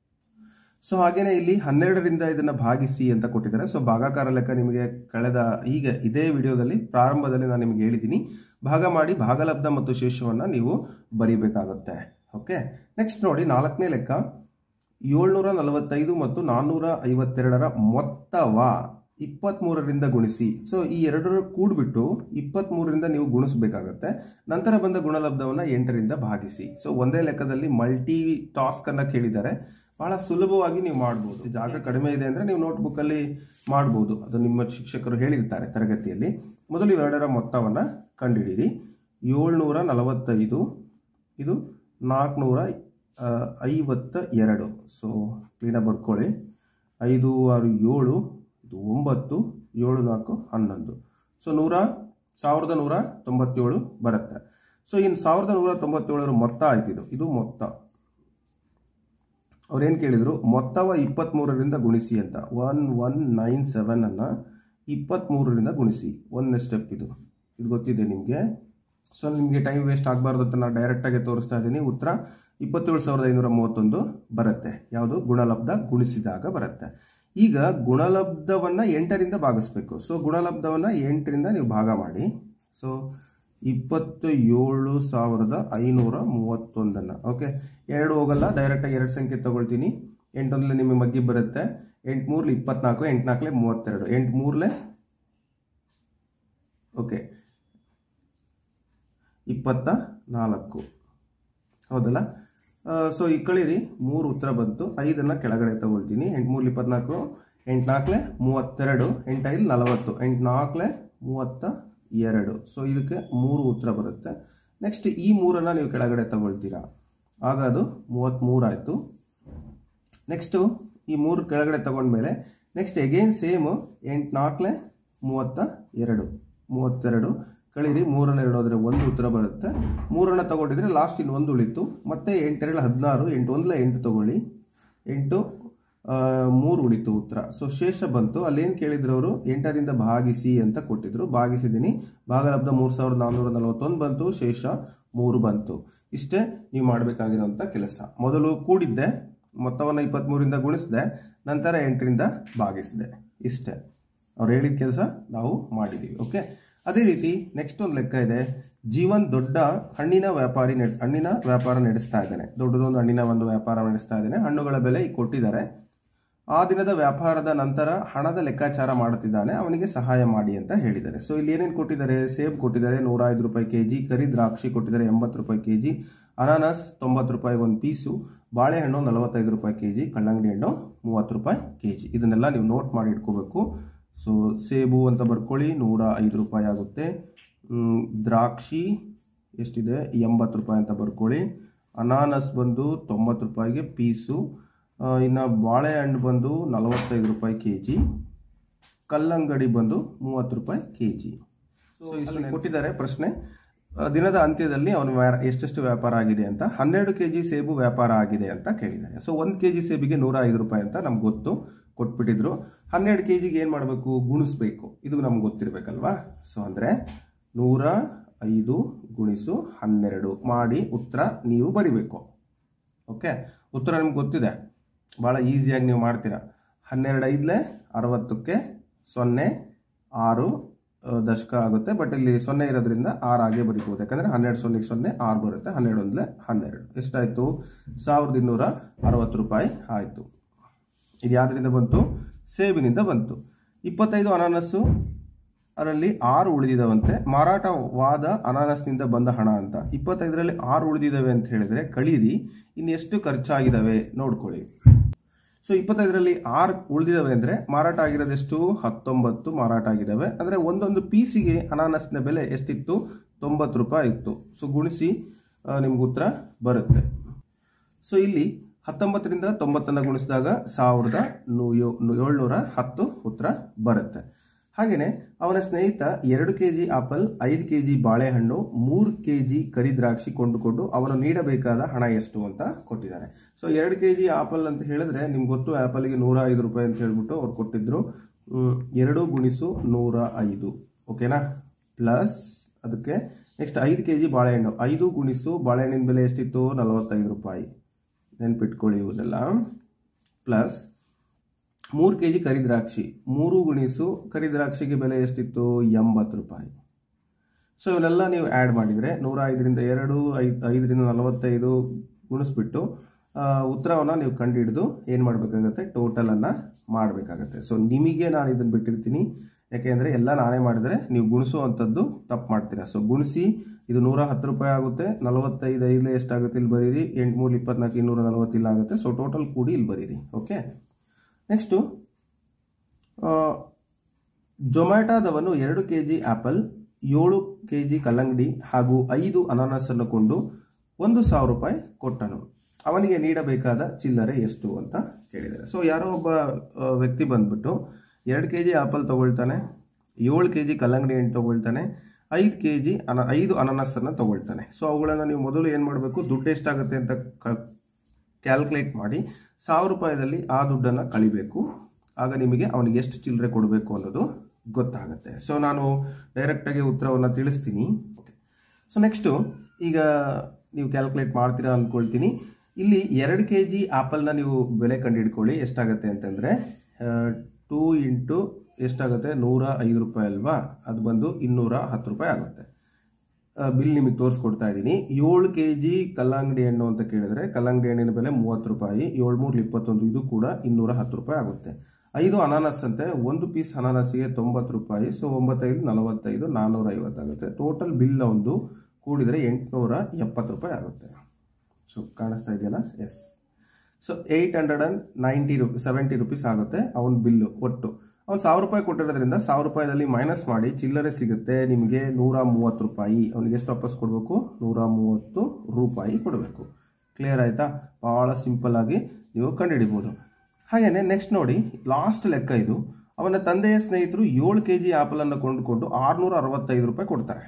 ಸೊ ಹಾಗೇನೆ ಇಲ್ಲಿ ಹನ್ನೆರಡರಿಂದ ಇದನ್ನು ಭಾಗಿಸಿ ಅಂತ ಕೊಟ್ಟಿದ್ದಾರೆ ಸೊ ಭಾಗಾಕಾರ ಲೆಕ್ಕ ನಿಮಗೆ ಕಳೆದ ಈಗ ಇದೇ ವಿಡಿಯೋದಲ್ಲಿ ಪ್ರಾರಂಭದಲ್ಲಿ ನಾನು ನಿಮಗೆ ಹೇಳಿದ್ದೀನಿ ಭಾಗ ಮಾಡಿ ಭಾಗಲಬ್ಧ ಮತ್ತು ಶೇಷವನ್ನು ನೀವು ಬರೀಬೇಕಾಗುತ್ತೆ ಓಕೆ ನೆಕ್ಸ್ಟ್ ನೋಡಿ ನಾಲ್ಕನೇ ಲೆಕ್ಕ ಏಳ್ನೂರ ನಲವತ್ತೈದು ಮತ್ತು ನಾನ್ನೂರ ಐವತ್ತೆರಡರ ಮೊತ್ತವ ಇಪ್ಪತ್ತ್ಮೂರರಿಂದ ಗುಣಿಸಿ ಸೊ ಈ ಎರಡರ ಕೂಡಿಬಿಟ್ಟು ಇಪ್ಪತ್ತ್ಮೂರರಿಂದ ನೀವು ಗುಣಿಸ್ಬೇಕಾಗತ್ತೆ ನಂತರ ಬಂದ ಗುಣಲಬ್ಧವನ್ನು ಎಂಟರಿಂದ ಭಾಗಿಸಿ ಸೊ ಒಂದೇ ಲೆಕ್ಕದಲ್ಲಿ ಮಲ್ಟಿ ಟಾಸ್ಕನ್ನು ಕೇಳಿದ್ದಾರೆ ಬಹಳ ಸುಲಭವಾಗಿ ನೀವು ಮಾಡ್ಬೋದು ಜಾಗ ಕಡಿಮೆ ಇದೆ ಅಂದರೆ ನೀವು ನೋಟ್ಬುಕ್ಕಲ್ಲಿ ಮಾಡ್ಬೋದು ಅದು ನಿಮ್ಮ ಶಿಕ್ಷಕರು ಹೇಳಿರ್ತಾರೆ ತರಗತಿಯಲ್ಲಿ ಮೊದಲು ಇವೆರಡರ ಮೊತ್ತವನ್ನು ಕಂಡುಹಿಡಿಯಿರಿ ಏಳ್ನೂರ ನಲವತ್ತೈದು ಇದು ನಾಲ್ಕುನೂರ ಐವತ್ತ ಎರಡು ಸೊ ಕ್ಲೀನಾಗಿ ಬರ್ಕೊಳ್ಳಿ ಐದು ಆರು ಏಳು ಇದು ಒಂಬತ್ತು ಏಳು ನಾಲ್ಕು ಹನ್ನೊಂದು ಸೊ ನೂರ ಸಾವಿರದ ನೂರ ತೊಂಬತ್ತೇಳು ಬರುತ್ತೆ ಸೊ ಇನ್ನು ಸಾವಿರದ ನೂರ ತೊಂಬತ್ತೇಳರ ಮೊತ್ತ ಆಯ್ತು ಇದು ಇದು ಮೊತ್ತ ಅವ್ರೇನು ಕೇಳಿದರು ಮೊತ್ತವ ಇಪ್ಪತ್ತ್ಮೂರರಿಂದ ಗುಣಿಸಿ ಅಂತ ಒನ್ ಒನ್ ನೈನ್ ಸೆವೆನನ್ನು ಇಪ್ಪತ್ತ್ಮೂರರಿಂದ ಗುಣಿಸಿ ಒಂದನೇ ಸ್ಟೆಪ್ ಇದು ಇದು ಗೊತ್ತಿದೆ ನಿಮಗೆ ಸೊ ನಿಮಗೆ ಟೈಮ್ ವೇಸ್ಟ್ ಆಗಬಾರ್ದು ಅಂತ ನಾನು ಡೈರೆಕ್ಟಾಗಿ ತೋರಿಸ್ತಾ ಇದ್ದೀನಿ ಉತ್ತರ ಇಪ್ಪತ್ತೇಳು ಸಾವಿರದ ಐನೂರ ಮೂವತ್ತೊಂದು ಬರುತ್ತೆ ಯಾವುದು ಗುಣಲಬ್ಧ ಗುಣಿಸಿದಾಗ ಬರುತ್ತೆ ಈಗ ಗುಣಲಬ್ಧವನ್ನು ಎಂಟರಿಂದ ಭಾಗಿಸ್ಬೇಕು ಸೊ ಗುಣಲಬ್ಧವನ್ನು ಎಂಟರಿಂದ ನೀವು ಭಾಗ ಮಾಡಿ ಸೊ ಇಪ್ಪತ್ತ ಏಳು ಸಾವಿರದ ಐನೂರ ಮೂವತ್ತೊಂದನ್ನು ಓಕೆ ಎರಡು ಹೋಗಲ್ಲ ಡೈರೆಕ್ಟಾಗಿ ಎರಡು ಸಂಖ್ಯೆ ತಗೊಳ್ತೀನಿ ಎಂಟೊಂದಲೇ ನಿಮಗೆ ಮಗ್ಗಿ ಬರುತ್ತೆ ಎಂಟು ಮೂರ್ಲಿ ಇಪ್ಪತ್ನಾಲ್ಕು ಎಂಟು ನಾಲ್ಕಲೆ ಮೂವತ್ತೆರಡು ಎಂಟು ಮೂರಲೆ ಓಕೆ ಇಪ್ಪತ್ತ ನಾಲ್ಕು ಹೌದಲ್ಲ ಸೊ ಈ ಕಳೀರಿ ಮೂರು ಉತ್ತರ ಬಂತು ಐದನ್ನು ಕೆಳಗಡೆ ತಗೊಳ್ತೀನಿ ಎಂಟು ಮೂರು ಇಪ್ಪತ್ನಾಲ್ಕು ಎಂಟು ನಾಲ್ಕಲೆ ಮೂವತ್ತೆರಡು ಎಂಟು ಐದು ನಲವತ್ತು ಎಂಟು ನಾಲ್ಕಲೆ ಮೂವತ್ತ ಎರಡು ಸೊ ಇದಕ್ಕೆ ಮೂರು ಉತ್ತರ ಬರುತ್ತೆ ನೆಕ್ಸ್ಟ್ ಈ ಮೂರನ್ನು ನೀವು ಕೆಳಗಡೆ ತಗೊಳ್ತೀರಾ ಆಗ ಅದು ಮೂವತ್ತ್ಮೂರು ಆಯಿತು ನೆಕ್ಸ್ಟು ಈ ಮೂರು ಕೆಳಗಡೆ ತಗೊಂಡ್ಮೇಲೆ ನೆಕ್ಸ್ಟ್ ಎಗೇನ್ ಸೇಮು ಎಂಟು ನಾಲ್ಕಲೆ ಮೂವತ್ತ ಎರಡು ಮೂವತ್ತೆರಡು ಕಳೀರಿ ಮೂರನ್ನು ಎರಡು ಹೋದರೆ ಒಂದು ಉತ್ತರ ಬರುತ್ತೆ ಮೂರನ್ನು ತಗೊಂಡಿದ್ರೆ ಲಾಸ್ಟ್ ಇನ್ನು ಒಂದು ಉಳಿತು ಮತ್ತೆ ಎಂಟೆರಡು ಹದಿನಾರು ಎಂಟು ಒಂದಲ ಎಂಟು ತಗೊಳ್ಳಿ ಎಂಟು ಮೂರು ಉಳಿತು ಉತ್ತರ ಸೊ ಶೇಷ ಬಂತು ಅಲ್ಲೇನು ಕೇಳಿದ್ರು ಅವರು ಎಂಟರಿಂದ ಭಾಗಿಸಿ ಅಂತ ಕೊಟ್ಟಿದ್ರು ಭಾಗಿಸಿದ್ದೀನಿ ಭಾಗಲಬ್ಧ ಮೂರು ಸಾವಿರದ ನಾನ್ನೂರ ನಲವತ್ತೊಂದು ಬಂತು ಶೇಷ ಮೂರು ಬಂತು ಇಷ್ಟೇ ನೀವು ಮಾಡಬೇಕಾಗಿರೋಂಥ ಕೆಲಸ ಮೊದಲು ಕೂಡಿದ್ದೆ ಮೊತ್ತವನ್ನು ಇಪ್ಪತ್ತ್ಮೂರಿಂದ ಗುಣಿಸಿದೆ ನಂತರ ಎಂಟರಿಂದ ಭಾಗಿಸಿದೆ ಇಷ್ಟೇ ಅವ್ರು ಹೇಳಿದ ಕೆಲಸ ನಾವು ಮಾಡಿದ್ದೀವಿ ಓಕೆ ಅದೇ ರೀತಿ ನೆಕ್ಸ್ಟ್ ಒಂದು ಲೆಕ್ಕ ಇದೆ ಜೀವನ್ ದೊಡ್ಡ ಹಣ್ಣಿನ ವ್ಯಾಪಾರಿ ನಡೆ ಹಣ್ಣಿನ ವ್ಯಾಪಾರ ನಡೆಸ್ತಾ ಇದ್ದಾನೆ ದೊಡ್ಡದೊಂದು ಹಣ್ಣಿನ ಒಂದು ವ್ಯಾಪಾರ ನಡೆಸ್ತಾ ಇದ್ದಾನೆ ಹಣ್ಣುಗಳ ಬೆಲೆ ಈಗ ಕೊಟ್ಟಿದ್ದಾರೆ ಆ ದಿನದ ವ್ಯಾಪಾರದ ನಂತರ ಹಣದ ಲೆಕ್ಕಾಚಾರ ಮಾಡುತ್ತಿದ್ದಾನೆ ಅವನಿಗೆ ಸಹಾಯ ಮಾಡಿ ಅಂತ ಹೇಳಿದ್ದಾರೆ ಸೊ ಇಲ್ಲಿ ಏನೇನು ಕೊಟ್ಟಿದ್ದಾರೆ ಸೇಬ್ ಕೊಟ್ಟಿದ್ದಾರೆ ನೂರ ಐದು ರೂಪಾಯಿ ಕೆ ಜಿ ಕರಿ ದ್ರಾಕ್ಷಿ ಕೊಟ್ಟಿದ್ದಾರೆ ಎಂಬತ್ತು ರೂಪಾಯಿ ಕೆ ಜಿ ಅನಾನಸ್ ತೊಂಬತ್ತು ರೂಪಾಯಿ ಒಂದು ಪೀಸು ಬಾಳೆಹಣ್ಣು ನಲವತ್ತೈದು ರೂಪಾಯಿ ಕೆ ಜಿ ಕಲ್ಲಂಗಡಿ ಹಣ್ಣು ಮೂವತ್ತು ರೂಪಾಯಿ ಕೆ ಜಿ ಇದನ್ನೆಲ್ಲ ನೀವು ನೋಟ್ ಮಾಡಿ ಇಟ್ಕೋಬೇಕು ಸೊ ಸೇಬು ಅಂತ ಬರ್ಕೊಳ್ಳಿ ನೂರ ಐದು ರೂಪಾಯಿ ಆಗುತ್ತೆ ದ್ರಾಕ್ಷಿ ಎಷ್ಟಿದೆ ಎಂಬತ್ತು ರೂಪಾಯಿ ಅಂತ ಬರ್ಕೊಳ್ಳಿ ಅನಾನಸ್ ಬಂದು ತೊಂಬತ್ತು ರೂಪಾಯಿಗೆ ಪೀಸು ಇನ್ನು ಬಾಳೆಹಣ್ಣು ಬಂದು ನಲವತ್ತೈದು ರೂಪಾಯಿ ಕೆ ಜಿ ಕಲ್ಲಂಗಡಿ ಬಂದು ಮೂವತ್ತು ರೂಪಾಯಿ ಕೆ ಜಿ ಸೊ ಇಷ್ಟು ಕೊಟ್ಟಿದ್ದಾರೆ ಪ್ರಶ್ನೆ ಆ, ದಿನದ ಅಂತ್ಯದಲ್ಲಿ ಅವನ ವ್ಯಾ- ಎಷ್ಟೆಷ್ಟು ವ್ಯಾಪಾರ ಆಗಿದೆ ಅಂತ ಹನ್ನೆರಡು ಕೆ ಜಿ ಸೇಬು ವ್ಯಾಪಾರ ಆಗಿದೆ ಅಂತ ಕೇಳಿದ್ದಾರೆ ಸೊ ಒಂದು ಕೆ ಜಿ ಸೇಬಿಗೆ ನೂರ ಐದು ರೂಪಾಯಿ ಅಂತ ನಮ್ಗೆ ಗೊತ್ತು ಕೊಟ್ಬಿಟ್ಟಿದ್ರು ಹನ್ನೆರಡು ಕೆ ಜಿಗೆ ಏನು ಮಾಡಬೇಕು ಗುಣಿಸ್ಬೇಕು ಇದು ನಮ್ಗೆ ಗೊತ್ತಿರಬೇಕಲ್ವಾ ಸೊ ಅಂದರೆ ನೂರ ಐದು ಗುಣಿಸು ಹನ್ನೆರಡು ಮಾಡಿ ಉತ್ತರ ನೀವು ಬರಿಬೇಕು ಓಕೆ ಉತ್ತರ ನಿಮ್ಗೆ ಗೊತ್ತಿದೆ ಭಾಳ ಈಸಿಯಾಗಿ ನೀವು ಮಾಡ್ತೀರಾ ಹನ್ನೆರಡು ಐದಲೇ ಅರವತ್ತಕ್ಕೆ ಸೊನ್ನೆ ಆರು ಆ, ದಶಕ ಆಗುತ್ತೆ ಬಟ್ ಇಲ್ಲಿ ಸೊನ್ನೆ ಇರೋದ್ರಿಂದ ಆರು ಆಗೇ ಬರೀಬೋದು ಯಾಕಂದರೆ ಹನ್ನೆರಡು ಸೊನ್ನೆಗೆ ಸೊನ್ನೆ ಆರು ಬರುತ್ತೆ ಹನ್ನೆರಡು ಒಂದಲೇ ಹನ್ನೆರಡು ಎಷ್ಟಾಯಿತು ಸಾವಿರದ ಇನ್ನೂರ ಅರವತ್ತು ರೂಪಾಯಿ ಆಯಿತು ಇದು ಯಾವುದರಿಂದ ಬಂತು ಸೇಬಿನಿಂದ ಬಂತು ಇಪ್ಪತ್ತೈದು ಅನಾನಸ್ಸು ಅದರಲ್ಲಿ ಆರು ಉಳಿದಿದ್ದಾವಂತೆ ಮಾರಾಟವಾದ ಅನಾನಸ್ನಿಂದ ಬಂದ ಹಣ ಅಂತ ಇಪ್ಪತ್ತೈದರಲ್ಲಿ ಆರು ಉಳಿದಿದ್ದಾವೆ ಅಂತ ಹೇಳಿದ್ರೆ ಕಳೀರಿ ಇನ್ನು ಎಷ್ಟು ಖರ್ಚಾಗಿದ್ದಾವೆ ನೋಡ್ಕೊಳ್ಳಿ ಸೊ ಇಪ್ಪತ್ತೈದರಲ್ಲಿ ಆರು ಉಳಿದಿದ್ದಾವೆ ಅಂದರೆ ಮಾರಾಟ ಆಗಿರೋದೆಷ್ಟು ಹತ್ತೊಂಬತ್ತು ಮಾರಾಟ ಆಗಿದ್ದಾವೆ ಅಂದರೆ ಒಂದೊಂದು ಪೀಸಿಗೆ ಅನಾನಸ್ನ ಬೆಲೆ ಎಷ್ಟಿತ್ತು ತೊಂಬತ್ತು ರೂಪಾಯಿ ಇತ್ತು ಸೊ ಗುಣಿಸಿ ನಿಮ್ಗೆ ಉತ್ತರ ಬರುತ್ತೆ ಸೊ ಇಲ್ಲಿ ಹತ್ತೊಂಬತ್ತರಿಂದ ತೊಂಬತ್ತನ್ನು ಗುಣಿಸಿದಾಗ ಸಾವಿರದ ನೂ- ಯೋ- ಏಳ್ನೂರ ಹತ್ತು ಉತ್ತರ ಬರುತ್ತೆ ಹಾಗೆಯೇ ಅವನ ಸ್ನೇಹಿತ ಎರಡು ಕೆ ಜಿ ಆಪಲ್ ಐದು ಕೆ ಜಿ ಬಾಳೆಹಣ್ಣು ಮೂರು ಕೆ ಜಿ ಕರಿ ದ್ರಾಕ್ಷಿ ಕೊಂಡುಕೊಂಡು ಅವನು ನೀಡಬೇಕಾದ ಹಣ ಎಷ್ಟು ಅಂತ ಕೊಟ್ಟಿದ್ದಾರೆ ಸೊ ಎರಡು ಕೆ ಜಿ ಆಪಲ್ ಅಂತ ಹೇಳಿದ್ರೆ ನಿಮ್ಗೆ ಗೊತ್ತು ಆಪಲ್ಗೆ ನೂರ ಐದು ರೂಪಾಯಿ ಅಂತ ಹೇಳ್ಬಿಟ್ಟು ಅವ್ರು ಕೊಟ್ಟಿದ್ರು ಹ್ಮ್, ಎರಡು ಗುಣಿಸು ನೂರ ಐದು ಓಕೆನಾ ಪ್ಲಸ್ ಅದಕ್ಕೆ ನೆಕ್ಸ್ಟ್ ಐದು ಕೆ ಜಿ ಬಾಳೆಹಣ್ಣು ಐದು ಗುಣಿಸು ಬಾಳೆಹಣ್ಣಿನ ಬೆಲೆ ಎಷ್ಟಿತ್ತು ನಲವತ್ತೈದು ರೂಪಾಯಿ ನೆನ್ಪಿಟ್ಕೊಳ್ಳಿ ಇವನ್ನೆಲ್ಲ ಪ್ಲಸ್ ಮೂರು ಕೆ ಜಿ ಕರಿದ್ರಾಕ್ಷಿ ಮೂರು ಗುಣಿಸು ಕರಿದ್ರಾಕ್ಷಿಗೆ ಬೆಲೆ ಎಷ್ಟಿತ್ತು ಎಂಬತ್ತು ರೂಪಾಯಿ ಸೊ ಇವನ್ನೆಲ್ಲ ನೀವು ಆ್ಯಡ್ ಮಾಡಿದರೆ ನೂರ ಐದರಿಂದ ಎರಡು ಐದು ಐದರಿಂದ ನಲವತ್ತೈದು ಗುಣಿಸ್ಬಿಟ್ಟು ಉತ್ತರವನ್ನು ನೀವು ಕಂಡುಹಿಡಿದು ಏನು ಮಾಡಬೇಕಾಗತ್ತೆ ಟೋಟಲನ್ನು ಮಾಡಬೇಕಾಗತ್ತೆ ಸೊ ನಿಮಗೆ ನಾನು ಇದನ್ನು ಬಿಟ್ಟಿರ್ತೀನಿ ಯಾಕೆಂದರೆ ಎಲ್ಲ ನಾನೇ ಮಾಡಿದರೆ ನೀವು ಗುಣಿಸುವಂಥದ್ದು ತಪ್ಪು ಮಾಡ್ತೀರಾ ಸೊ ಗುಣಿಸಿ ಇದು ನೂರ ಹತ್ತು ರೂಪಾಯಿ ಆಗುತ್ತೆ ನಲವತ್ತೈದು ಐದಲೇ ಎಷ್ಟಾಗುತ್ತೆ ಇಲ್ಲಿ ಬರೀರಿ ಎಂಟು ಮೂರು ಇಪ್ಪತ್ನಾಲ್ಕು ಇನ್ನೂರ ನಲವತ್ತಿಲ್ಲ ಆಗುತ್ತೆ ಸೊ ಟೋಟಲ್ ಕೂಡಿ ಇಲ್ಲಿ ಬರೀರಿ ಓಕೆ ನೆಕ್ಸ್ಟು ಜೊಮ್ಯಾಟೋದವನು ಎರಡು ಕೆ ಜಿ ಆ್ಯಪಲ್ ಏಳು ಕೆ ಜಿ ಕಲ್ಲಂಗಡಿ ಹಾಗೂ ಐದು ಅನಾನಸನ್ನು ಕೊಂಡು ಒಂದು ಸಾವಿರ ರೂಪಾಯಿ ಕೊಟ್ಟನು ಅವನಿಗೆ ನೀಡಬೇಕಾದ ಚಿಲ್ಲರೆ ಎಷ್ಟು ಅಂತ ಕೇಳಿದ್ದಾರೆ ಸೊ ಯಾರೋ ಒಬ್ಬ ಆ, ವ್ಯಕ್ತಿ ಬಂದ್ಬಿಟ್ಟು ಎರಡು ಕೆ ಜಿ ಆ್ಯಪಲ್ ತೊಗೊಳ್ತಾನೆ ಏಳು ಕೆ ಜಿ ಕಲ್ಲಂಗಡಿ ಹಣ್ಣು ತೊಗೊಳ್ತಾನೆ ಐದು ಕೆ ಜಿ ಅನ ಐದು ಅನಾನಸನ್ನು ತೊಗೊಳ್ತಾನೆ ಸೊ ಅವುಗಳನ್ನು ನೀವು ಮೊದಲು ಏನು ಮಾಡಬೇಕು ದುಡ್ಡು ಎಷ್ಟಾಗುತ್ತೆ ಅಂತ ಕ ಕ್ಯಾಲ್ಕುಲೇಟ್ ಮಾಡಿ ಸಾವಿರ ರೂಪಾಯಿದಲ್ಲಿ ಆ ದುಡ್ಡನ್ನು ಕಳಿಬೇಕು ಆಗ ನಿಮಗೆ ಅವನಿಗೆ ಎಷ್ಟು ಚಿಲ್ಲರೆ ಕೊಡಬೇಕು ಅನ್ನೋದು ಗೊತ್ತಾಗುತ್ತೆ ಸೊ ನಾನು ಡೈರೆಕ್ಟಾಗಿ ಉತ್ತರವನ್ನು ತಿಳಿಸ್ತೀನಿ ಸೊ ನೆಕ್ಸ್ಟು ಈಗ ನೀವು ಕ್ಯಾಲ್ಕುಲೇಟ್ ಮಾಡ್ತೀರಾ ಅಂದ್ಕೊಳ್ತೀನಿ ಇಲ್ಲಿ ಎರಡು ಕೆ ಜಿ ಆ್ಯಪಲ್ನ ನೀವು ಬೆಲೆ ಕಂಡುಹಿಡ್ಕೊಳ್ಳಿ ಎಷ್ಟಾಗುತ್ತೆ ಅಂತಂದರೆ ಟೂ ಇಂಟು ಎಷ್ಟಾಗುತ್ತೆ ನೂರ ಐದು ರೂಪಾಯಿ ಅಲ್ವಾ ಅದು ಬಂದು ಇನ್ನೂರ ಹತ್ತು ರೂಪಾಯಿ ಆಗುತ್ತೆ ಬಿಲ್ ನಿಮಗೆ ತೋರಿಸ್ಕೊಡ್ತಾ ಇದ್ದೀನಿ ಏಳು ಕೆ ಜಿ ಕಲ್ಲಂಗಡಿ ಹಣ್ಣು ಅಂತ ಕೇಳಿದ್ರೆ ಕಲ್ಲಂಗಡಿ ಹಣ್ಣಿನ ಬೆಲೆ ಮೂವತ್ತು ರೂಪಾಯಿ ಏಳು ಮೂರು ಇಪ್ಪತ್ತೊಂದು ಇದು ಕೂಡ ಇನ್ನೂರ ಹತ್ತು ರೂಪಾಯಿ ಆಗುತ್ತೆ ಐದು ಅನಾನಸ್ ಅಂತೆ ಒಂದು ಪೀಸ್ ಅನಾನಸ್ಸಿಗೆ ತೊಂಬತ್ತು ರೂಪಾಯಿ ಸೊ ಒಂಬತ್ತೈದು ನಲವತ್ತೈದು ನಾನ್ನೂರ ಐವತ್ತಾಗುತ್ತೆ ಟೋಟಲ್ ಬಿಲ್ ಒಂದು ಕೂಡಿದರೆ ಎಂಟುನೂರ ಎಪ್ಪತ್ತು ರೂಪಾಯಿ ಆಗುತ್ತೆ ಸೊ ಕಾಣಿಸ್ತಾ ಇದೆಯಲ್ಲ yes so eight hundred and ninety rupees seventy rupees ಆಗುತ್ತೆ ಅವನ ಬಿಲ್ಲು ಒಟ್ಟು ಅವ್ನು ಸಾವಿರ ರೂಪಾಯಿ ಕೊಟ್ಟಿರೋದ್ರಿಂದ ಸಾವಿರ ರೂಪಾಯಿದಲ್ಲಿ ಮೈನಸ್ ಮಾಡಿ ಚಿಲ್ಲರೆ ಸಿಗುತ್ತೆ ನಿಮಗೆ ನೂರ ಮೂವತ್ತು ರೂಪಾಯಿ ಅವನಿಗೆ ಎಷ್ಟು ವಾಪಸ್ ಕೊಡಬೇಕು ನೂರ ಮೂವತ್ತು ರೂಪಾಯಿ ಕೊಡಬೇಕು ಕ್ಲಿಯರ್ ಆಯಿತಾ ಭಾಳ ಸಿಂಪಲ್ ಆಗಿ ನೀವು ಕಂಡುಹಿಡಿಬೋದು ಹಾಗೆಯೇ ನೆಕ್ಸ್ಟ್ ನೋಡಿ ಲಾಸ್ಟ್ ಲೆಕ್ಕ ಇದು ಅವನ ತಂದೆಯ ಸ್ನೇಹಿತರು ಏಳು ಕೆ ಜಿ ಆ್ಯಪಲನ್ನು ಕೊಂಡುಕೊಂಡು ಆರುನೂರ ಅರವತ್ತೈದು ರೂಪಾಯಿ ಕೊಡ್ತಾರೆ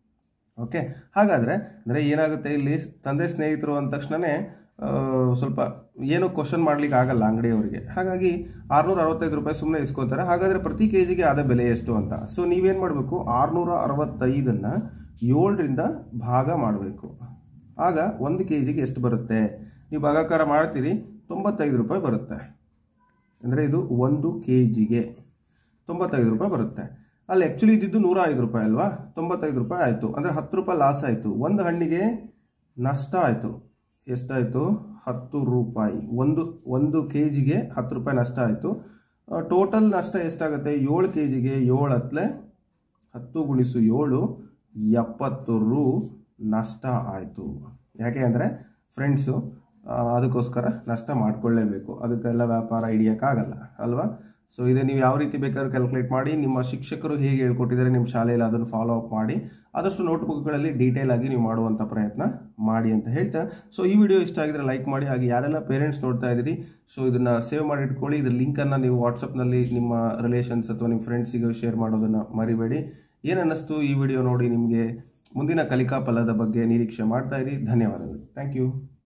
ಓಕೆ ಹಾಗಾದರೆ ಅಂದರೆ ಏನಾಗುತ್ತೆ ಇಲ್ಲಿ ತಂದೆ ಸ್ನೇಹಿತರು ಅಂದ ತಕ್ಷಣವೇ ಸ್ವಲ್ಪ ಏನು ಕ್ವಶನ್ ಮಾಡ್ಲಿಕ್ಕೆ ಆಗಲ್ಲ ಅಂಗಡಿಯವರಿಗೆ ಹಾಗಾಗಿ ಆರುನೂರ ಅರವತ್ತೈದು ರೂಪಾಯಿ ಸುಮ್ಮನೆ ಇಸ್ಕೊತಾರೆ ಹಾಗಾದರೆ ಪ್ರತಿ ಕೆ ಜಿಗೆ ಅದೇ ಬೆಲೆ ಎಷ್ಟು ಅಂತ ಸೊ ನೀವೇನು ಮಾಡಬೇಕು ಆರುನೂರ ಅರವತ್ತೈದನ್ನು ಏಳರಿಂದ ಭಾಗ ಮಾಡಬೇಕು ಆಗ ಒಂದು ಕೆ ಜಿಗೆ ಎಷ್ಟು ಬರುತ್ತೆ ನೀವು ಭಾಗಾಕಾರ ಮಾಡ್ತೀರಿ ತೊಂಬತ್ತೈದು ರೂಪಾಯಿ ಬರುತ್ತೆ ಅಂದರೆ ಇದು ಒಂದು ಕೆ ಜಿಗೆ ತೊಂಬತ್ತೈದು ರೂಪಾಯಿ ಬರುತ್ತೆ ಅಲ್ಲಿ ಆ್ಯಕ್ಚುಲಿ ಇದ್ದಿದ್ದು ನೂರ ಐದು ರೂಪಾಯಿ ಅಲ್ವಾ ತೊಂಬತ್ತೈದು ರೂಪಾಯಿ ಆಯಿತು ಅಂದರೆ ಹತ್ತು ರೂಪಾಯಿ ಲಾಸ್ ಆಯಿತು ಒಂದು ಹಣ್ಣಿಗೆ ನಷ್ಟ ಆಯಿತು ಎಷ್ಟಾಯಿತು ಹತ್ತು ರೂಪಾಯಿ ಒಂದು ಒಂದು ಕೆ ಜಿಗೆ ಹತ್ತು ರೂಪಾಯಿ ನಷ್ಟ ಆಯಿತು ಟೋಟಲ್ ನಷ್ಟ ಎಷ್ಟಾಗುತ್ತೆ ಏಳು ಕೆ ಜಿಗೆ ಏಳು ಹತ್ತಲೆ ಹತ್ತು ಗುಣಿಸು ಏಳು ಎಪ್ಪತ್ತು ರು ನಷ್ಟ ಆಯಿತು ಯಾಕೆ ಅಂದರೆ ಫ್ರೆಂಡ್ಸು ಅದಕ್ಕೋಸ್ಕರ ನಷ್ಟ ಮಾಡಿಕೊಳ್ಳೇಬೇಕು ಅದಕ್ಕೆಲ್ಲ ವ್ಯಾಪಾರ ಹಿಡಿಯೋಕ್ಕಾಗಲ್ಲ ಅಲ್ವಾ ಸೊ ಇದು ನೀವು ಯಾವ ರೀತಿ ಬೇಕಾದ್ರೂ ಕ್ಯಾಲ್ಕುಲೇಟ್ ಮಾಡಿ ನಿಮ್ಮ ಶಿಕ್ಷಕರು ಹೇಗೆ ಹೇಳ್ಕೊಟ್ಟಿದ್ದಾರೆ ನಿಮ್ಮ ಶಾಲೆಯಲ್ಲಿ ಅದನ್ನು ಫಾಲೋ ಅಪ್ ಮಾಡಿ ಆದಷ್ಟು ನೋಟ್ಬುಕ್ಗಳಲ್ಲಿ ಡೀಟೇಲ್ ಆಗಿ ನೀವು ಮಾಡುವಂಥ ಪ್ರಯತ್ನ ಮಾಡಿ ಅಂತ ಹೇಳ್ತಾ ಸೊ ಈ ವಿಡಿಯೋ ಇಷ್ಟ ಆಗಿದ್ರೆ ಲೈಕ್ ಮಾಡಿ ಹಾಗೆ ಯಾರೆಲ್ಲ ಪೇರೆಂಟ್ಸ್ ನೋಡ್ತಾ ಇದ್ದೀರಿ ಸೊ ಇದನ್ನ ಸೇವ್ ಮಾಡಿ ಇಟ್ಕೊಳ್ಳಿ ಇದ್ರ ಲಿಂಕನ್ನು ನೀವು ವಾಟ್ಸಪ್ನಲ್ಲಿ ನಿಮ್ಮ ರಿಲೇಷನ್ಸ್ ಅಥವಾ ನಿಮ್ಮ ಫ್ರೆಂಡ್ಸಿಗೆ ಶೇರ್ ಮಾಡೋದನ್ನು ಮರಿಬೇಡಿ ಏನು ಅನ್ನಿಸ್ತು ಈ ವಿಡಿಯೋ ನೋಡಿ ನಿಮಗೆ ಮುಂದಿನ ಕಲಿಕಾ ಫಲದ ಬಗ್ಗೆ ನಿರೀಕ್ಷೆ ಮಾಡ್ತಾ ಇರಿ ಧನ್ಯವಾದಗಳು ಥ್ಯಾಂಕ್ ಯು